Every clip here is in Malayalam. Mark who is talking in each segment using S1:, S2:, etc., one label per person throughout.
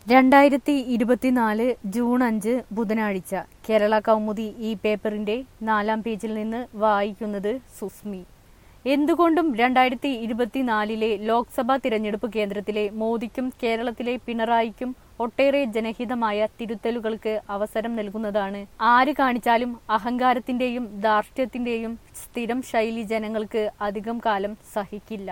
S1: രണ്ടായിരത്തി ഇരുപത്തിനാല് ജൂൺ അഞ്ച് ബുധനാഴ്ച കേരള കൗമുദി ഈ പേപ്പറിന്റെ നാലാം പേജിൽ നിന്ന് വായിക്കുന്നത് സുസ്മി എന്തുകൊണ്ടും രണ്ടായിരത്തി ഇരുപത്തിനാലിലെ ലോക്സഭാ തിരഞ്ഞെടുപ്പ് കേന്ദ്രത്തിലെ മോദിക്കും കേരളത്തിലെ പിണറായിക്കും ഒട്ടേറെ ജനഹിതമായ തിരുത്തലുകൾക്ക് അവസരം നൽകുന്നതാണ് ആര് കാണിച്ചാലും അഹങ്കാരത്തിന്റെയും ധാർഷ്ട്യത്തിന്റെയും സ്ഥിരം ശൈലി ജനങ്ങൾക്ക് അധികം കാലം സഹിക്കില്ല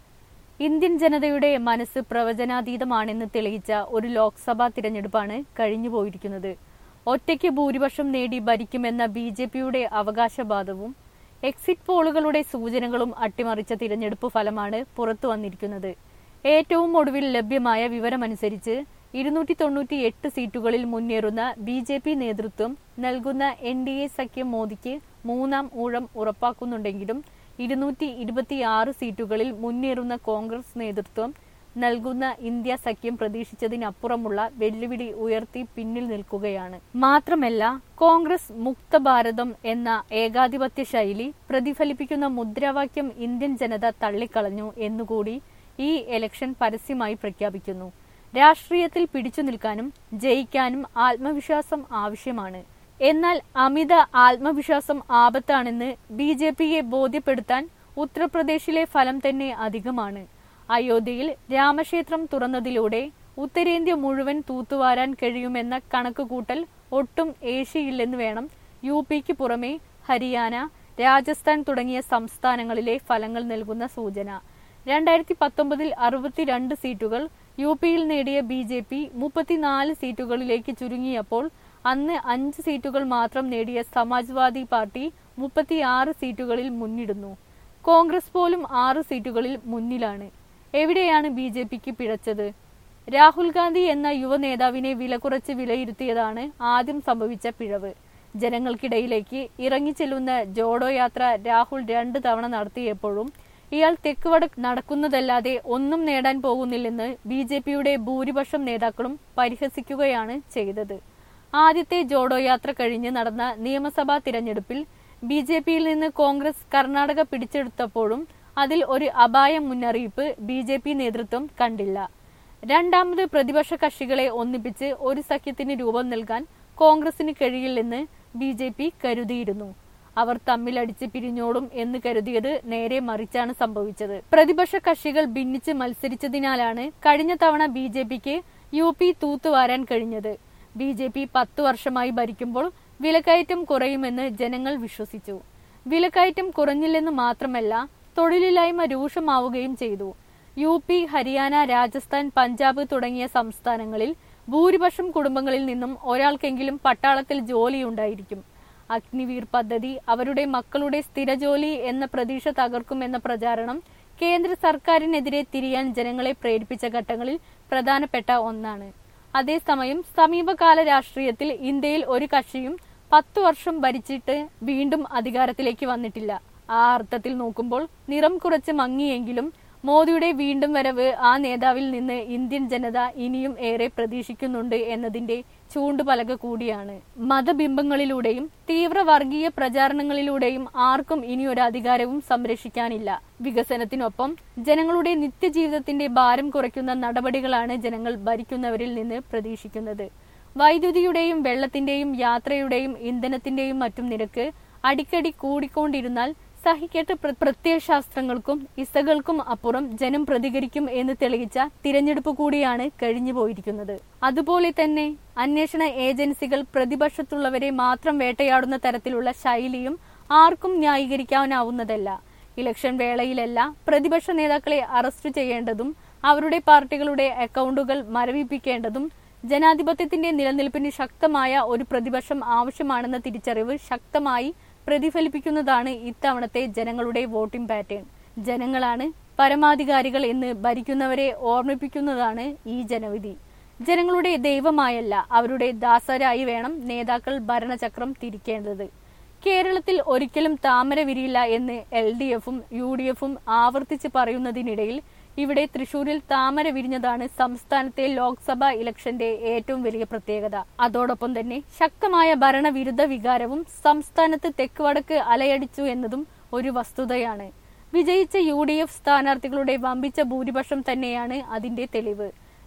S1: ഇന്ത്യൻ ജനതയുടെ മനസ്സ് പ്രവചനാതീതമാണെന്ന് തെളിയിച്ച ഒരു ലോക്സഭാ തിരഞ്ഞെടുപ്പാണ് കഴിഞ്ഞുപോയിരിക്കുന്നത് ഒറ്റയ്ക്ക് ഭൂരിപക്ഷം നേടി ഭരിക്കുമെന്ന ബി ജെ പിയുടെ അവകാശവാദവും എക്സിറ്റ് പോളുകളുടെ സൂചനകളും അട്ടിമറിച്ച തിരഞ്ഞെടുപ്പ് ഫലമാണ് പുറത്തു വന്നിരിക്കുന്നത് ഏറ്റവും ഒടുവിൽ ലഭ്യമായ വിവരമനുസരിച്ച് ഇരുന്നൂറ്റി തൊണ്ണൂറ്റി എട്ട് സീറ്റുകളിൽ മുന്നേറുന്ന ബി ജെ പി നേതൃത്വം നൽകുന്ന എൻ ഡി എ സഖ്യം മോദിക്ക് മൂന്നാം ഊഴം ഉറപ്പാക്കുന്നുണ്ടെങ്കിലും ഇരുന്നൂറ്റി ഇരുപത്തിയാറ് സീറ്റുകളിൽ മുന്നേറുന്ന കോൺഗ്രസ് നേതൃത്വം നൽകുന്ന ഇന്ത്യ സഖ്യം പ്രതീക്ഷിച്ചതിനപ്പുറമുള്ള വെല്ലുവിളി ഉയർത്തി പിന്നിൽ നിൽക്കുകയാണ് മാത്രമല്ല കോൺഗ്രസ് മുക്ത ഭാരതം എന്ന ഏകാധിപത്യ ശൈലി പ്രതിഫലിപ്പിക്കുന്ന മുദ്രാവാക്യം ഇന്ത്യൻ ജനത തള്ളിക്കളഞ്ഞു എന്നുകൂടി ഈ ഇലക്ഷൻ പരസ്യമായി പ്രഖ്യാപിക്കുന്നു രാഷ്ട്രീയത്തിൽ പിടിച്ചു നിൽക്കാനും ജയിക്കാനും ആത്മവിശ്വാസം ആവശ്യമാണ് എന്നാൽ അമിത ആത്മവിശ്വാസം ആപത്താണെന്ന് ബി ജെ പിയെ ബോധ്യപ്പെടുത്താൻ ഉത്തർപ്രദേശിലെ ഫലം തന്നെ അധികമാണ് അയോധ്യയിൽ രാമക്ഷേത്രം തുറന്നതിലൂടെ ഉത്തരേന്ത്യ മുഴുവൻ തൂത്തുവാരാൻ കഴിയുമെന്ന കണക്കുകൂട്ടൽ ഒട്ടും ഏഷ്യയില്ലെന്ന് വേണം യു പിക്ക് പുറമെ ഹരിയാന രാജസ്ഥാൻ തുടങ്ങിയ സംസ്ഥാനങ്ങളിലെ ഫലങ്ങൾ നൽകുന്ന സൂചന രണ്ടായിരത്തി പത്തൊമ്പതിൽ അറുപത്തിരണ്ട് സീറ്റുകൾ യു പിയിൽ നേടിയ ബി ജെ പി മുപ്പത്തിനാല് സീറ്റുകളിലേക്ക് ചുരുങ്ങിയപ്പോൾ അന്ന് അഞ്ച് സീറ്റുകൾ മാത്രം നേടിയ സമാജ്വാദി പാർട്ടി മുപ്പത്തിയാറ് സീറ്റുകളിൽ മുന്നിടുന്നു കോൺഗ്രസ് പോലും ആറ് സീറ്റുകളിൽ മുന്നിലാണ് എവിടെയാണ് ബി ജെ പിക്ക് പിഴച്ചത് രാഹുൽ ഗാന്ധി എന്ന യുവ നേതാവിനെ വില കുറച്ച് വിലയിരുത്തിയതാണ് ആദ്യം സംഭവിച്ച പിഴവ് ജനങ്ങൾക്കിടയിലേക്ക് ഇറങ്ങിച്ചെല്ലുന്ന ജോഡോ യാത്ര രാഹുൽ രണ്ട് തവണ നടത്തിയപ്പോഴും ഇയാൾ തെക്കുവടക്ക് നടക്കുന്നതല്ലാതെ ഒന്നും നേടാൻ പോകുന്നില്ലെന്ന് ബി ജെ പിയുടെ ഭൂരിപക്ഷം നേതാക്കളും പരിഹസിക്കുകയാണ് ചെയ്തത് ആദ്യത്തെ ജോഡോ യാത്ര കഴിഞ്ഞ് നടന്ന നിയമസഭാ തിരഞ്ഞെടുപ്പിൽ ബി ജെ പിയിൽ നിന്ന് കോൺഗ്രസ് കർണാടക പിടിച്ചെടുത്തപ്പോഴും അതിൽ ഒരു അപായ മുന്നറിയിപ്പ് ബി ജെ പി നേതൃത്വം കണ്ടില്ല രണ്ടാമത് പ്രതിപക്ഷ കക്ഷികളെ ഒന്നിപ്പിച്ച് ഒരു സഖ്യത്തിന് രൂപം നൽകാൻ കോൺഗ്രസിന് കഴിയില്ലെന്ന് ബി ജെ പി കരുതിയിരുന്നു അവർ തമ്മിലടിച്ച് പിരിഞ്ഞോടും എന്ന് കരുതിയത് നേരെ മറിച്ചാണ് സംഭവിച്ചത് പ്രതിപക്ഷ കക്ഷികൾ ഭിന്നിച്ച് മത്സരിച്ചതിനാലാണ് കഴിഞ്ഞ തവണ ബി ജെ പിക്ക് യു പി തൂത്തുവാരാൻ കഴിഞ്ഞത് ബി ജെ പി പത്തു വർഷമായി ഭരിക്കുമ്പോൾ വിലക്കയറ്റം കുറയുമെന്ന് ജനങ്ങൾ വിശ്വസിച്ചു വിലക്കയറ്റം കുറഞ്ഞില്ലെന്ന് മാത്രമല്ല തൊഴിലില്ലായ്മ രൂക്ഷമാവുകയും ചെയ്തു യു പി ഹരിയാന രാജസ്ഥാൻ പഞ്ചാബ് തുടങ്ങിയ സംസ്ഥാനങ്ങളിൽ ഭൂരിപക്ഷം കുടുംബങ്ങളിൽ നിന്നും ഒരാൾക്കെങ്കിലും പട്ടാളത്തിൽ ജോലിയുണ്ടായിരിക്കും അഗ്നിവീർ പദ്ധതി അവരുടെ മക്കളുടെ സ്ഥിരജോലി എന്ന പ്രതീക്ഷ തകർക്കുമെന്ന പ്രചാരണം കേന്ദ്ര സർക്കാരിനെതിരെ തിരിയാൻ ജനങ്ങളെ പ്രേരിപ്പിച്ച ഘട്ടങ്ങളിൽ പ്രധാനപ്പെട്ട ഒന്നാണ് അതേസമയം സമീപകാല രാഷ്ട്രീയത്തിൽ ഇന്ത്യയിൽ ഒരു കക്ഷിയും പത്തു വർഷം ഭരിച്ചിട്ട് വീണ്ടും അധികാരത്തിലേക്ക് വന്നിട്ടില്ല ആ അർത്ഥത്തിൽ നോക്കുമ്പോൾ നിറം കുറച്ച് മങ്ങിയെങ്കിലും മോദിയുടെ വീണ്ടും വരവ് ആ നേതാവിൽ നിന്ന് ഇന്ത്യൻ ജനത ഇനിയും ഏറെ പ്രതീക്ഷിക്കുന്നുണ്ട് എന്നതിന്റെ ചൂണ്ടുപലക കൂടിയാണ് മതബിംബങ്ങളിലൂടെയും തീവ്ര വർഗീയ പ്രചാരണങ്ങളിലൂടെയും ആർക്കും ഇനി ഒരു അധികാരവും സംരക്ഷിക്കാനില്ല വികസനത്തിനൊപ്പം ജനങ്ങളുടെ നിത്യജീവിതത്തിന്റെ ഭാരം കുറയ്ക്കുന്ന നടപടികളാണ് ജനങ്ങൾ ഭരിക്കുന്നവരിൽ നിന്ന് പ്രതീക്ഷിക്കുന്നത് വൈദ്യുതിയുടെയും വെള്ളത്തിന്റെയും യാത്രയുടെയും ഇന്ധനത്തിന്റെയും മറ്റും നിരക്ക് അടിക്കടി കൂടിക്കൊണ്ടിരുന്നാൽ സഹിക്കേണ്ട പ്രത്യയശാസ്ത്രങ്ങൾക്കും ഇസകൾക്കും അപ്പുറം ജനം പ്രതികരിക്കും എന്ന് തെളിയിച്ച തിരഞ്ഞെടുപ്പ് കൂടിയാണ് കഴിഞ്ഞു പോയിരിക്കുന്നത് അതുപോലെ തന്നെ അന്വേഷണ ഏജൻസികൾ പ്രതിപക്ഷത്തുള്ളവരെ മാത്രം വേട്ടയാടുന്ന തരത്തിലുള്ള ശൈലിയും ആർക്കും ന്യായീകരിക്കാനാവുന്നതല്ല ഇലക്ഷൻ വേളയിലല്ല പ്രതിപക്ഷ നേതാക്കളെ അറസ്റ്റ് ചെയ്യേണ്ടതും അവരുടെ പാർട്ടികളുടെ അക്കൗണ്ടുകൾ മരവിപ്പിക്കേണ്ടതും ജനാധിപത്യത്തിന്റെ നിലനിൽപ്പിന് ശക്തമായ ഒരു പ്രതിപക്ഷം ആവശ്യമാണെന്ന തിരിച്ചറിവ് ശക്തമായി പ്രതിഫലിപ്പിക്കുന്നതാണ് ഇത്തവണത്തെ ജനങ്ങളുടെ വോട്ടിംഗ് പാറ്റേൺ ജനങ്ങളാണ് പരമാധികാരികൾ എന്ന് ഭരിക്കുന്നവരെ ഓർമ്മിപ്പിക്കുന്നതാണ് ഈ ജനവിധി ജനങ്ങളുടെ ദൈവമായല്ല അവരുടെ ദാസരായി വേണം നേതാക്കൾ ഭരണചക്രം തിരിക്കേണ്ടത് കേരളത്തിൽ ഒരിക്കലും താമര വിരിയില്ല എന്ന് എൽ ഡി എഫും യു ഡി എഫും ആവർത്തിച്ച് പറയുന്നതിനിടയിൽ ഇവിടെ തൃശൂരിൽ താമര വിരിഞ്ഞതാണ് സംസ്ഥാനത്തെ ലോക്സഭാ ഇലക്ഷന്റെ ഏറ്റവും വലിയ പ്രത്യേകത അതോടൊപ്പം തന്നെ ശക്തമായ ഭരണവിരുദ്ധ വികാരവും സംസ്ഥാനത്ത് തെക്ക് വടക്ക് അലയടിച്ചു എന്നതും ഒരു വസ്തുതയാണ് വിജയിച്ച യു ഡി എഫ് സ്ഥാനാർത്ഥികളുടെ വമ്പിച്ച ഭൂരിപക്ഷം തന്നെയാണ് അതിന്റെ തെളിവ്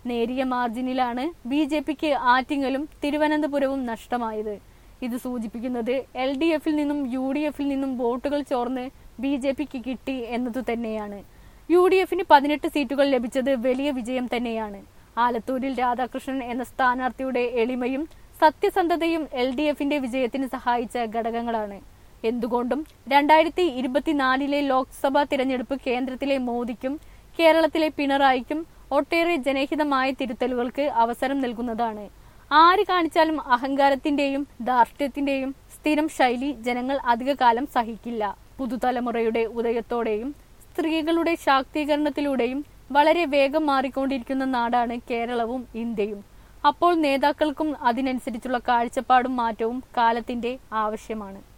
S1: നേരിയ മാർജിനിലാണ് ബി ജെ പിക്ക് ആറ്റിങ്ങലും തിരുവനന്തപുരവും നഷ്ടമായത് ഇത് സൂചിപ്പിക്കുന്നത് എൽ ഡി എഫിൽ നിന്നും യു ഡി എഫിൽ നിന്നും വോട്ടുകൾ ചോർന്ന് ബി ജെ പിക്ക് കിട്ടി എന്നതു തന്നെയാണ് യു ഡി എഫിന് പതിനെട്ട് സീറ്റുകൾ ലഭിച്ചത് വലിയ വിജയം തന്നെയാണ് ആലത്തൂരിൽ രാധാകൃഷ്ണൻ എന്ന സ്ഥാനാർത്ഥിയുടെ എളിമയും സത്യസന്ധതയും എൽ ഡി എഫിന്റെ വിജയത്തിന് സഹായിച്ച ഘടകങ്ങളാണ് എന്തുകൊണ്ടും രണ്ടായിരത്തി ഇരുപത്തിനാലിലെ ലോക്സഭാ തിരഞ്ഞെടുപ്പ് കേന്ദ്രത്തിലെ മോദിക്കും കേരളത്തിലെ പിണറായിക്കും ഒട്ടേറെ ജനഹിതമായ തിരുത്തലുകൾക്ക് അവസരം നൽകുന്നതാണ് ആര് കാണിച്ചാലും അഹങ്കാരത്തിന്റെയും ധാർഷ്ട്യത്തിന്റെയും സ്ഥിരം ശൈലി ജനങ്ങൾ അധികകാലം സഹിക്കില്ല പുതുതലമുറയുടെ ഉദയത്തോടെയും സ്ത്രീകളുടെ ശാക്തീകരണത്തിലൂടെയും വളരെ വേഗം മാറിക്കൊണ്ടിരിക്കുന്ന നാടാണ് കേരളവും ഇന്ത്യയും അപ്പോൾ നേതാക്കൾക്കും അതിനനുസരിച്ചുള്ള കാഴ്ചപ്പാടും മാറ്റവും കാലത്തിന്റെ ആവശ്യമാണ്